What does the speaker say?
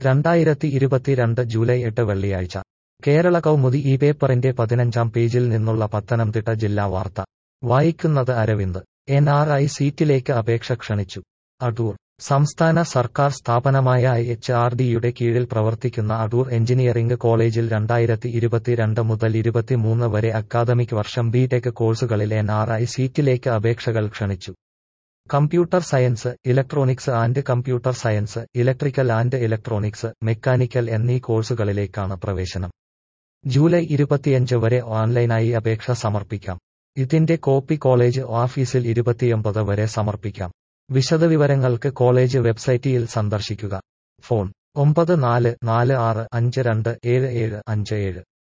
രണ്ടായിരത്തി ഇരുപത്തിരണ്ട് ജൂലൈ എട്ട് വെള്ളിയാഴ്ച കേരള കൗമുദി ഈ പേപ്പറിന്റെ പതിനഞ്ചാം പേജിൽ നിന്നുള്ള പത്തനംതിട്ട ജില്ലാ വാർത്ത വായിക്കുന്നത് അരവിന്ദ് എൻ ആർ ഐ സീറ്റിലേക്ക് അപേക്ഷ ക്ഷണിച്ചു അടൂർ സംസ്ഥാന സർക്കാർ സ്ഥാപനമായ എച്ച് ആർ ഡിയുടെ കീഴിൽ പ്രവർത്തിക്കുന്ന അടൂർ എഞ്ചിനീയറിംഗ് കോളേജിൽ രണ്ടായിരത്തി ഇരുപത്തിരണ്ട് മുതൽ ഇരുപത്തിമൂന്ന് വരെ അക്കാദമിക് വർഷം ബിടെക് കോഴ്സുകളിൽ എൻ ആർ ഐ സീറ്റിലേക്ക് അപേക്ഷകൾ ക്ഷണിച്ചു computer science electronics and computer science electrical and electronics mechanical എന്നീ കോഴ്സുകളിലേക്കാണ് പ്രവേശനം ജൂലൈ ഇരുപത്തിയഞ്ച് വരെ ഓൺലൈനായി അപേക്ഷ സമർപ്പിക്കാം ഇതിന്റെ കോപ്പി കോളേജ് ഓഫീസിൽ ഇരുപത്തിയൊമ്പത് വരെ സമർപ്പിക്കാം വിശദവിവരങ്ങൾക്ക് കോളേജ് വെബ്സൈറ്റിൽ സന്ദർശിക്കുക ഫോൺ ഒമ്പത് നാല് നാല് ആറ് അഞ്ച് രണ്ട് ഏഴ് ഏഴ് അഞ്ച് ഏഴ്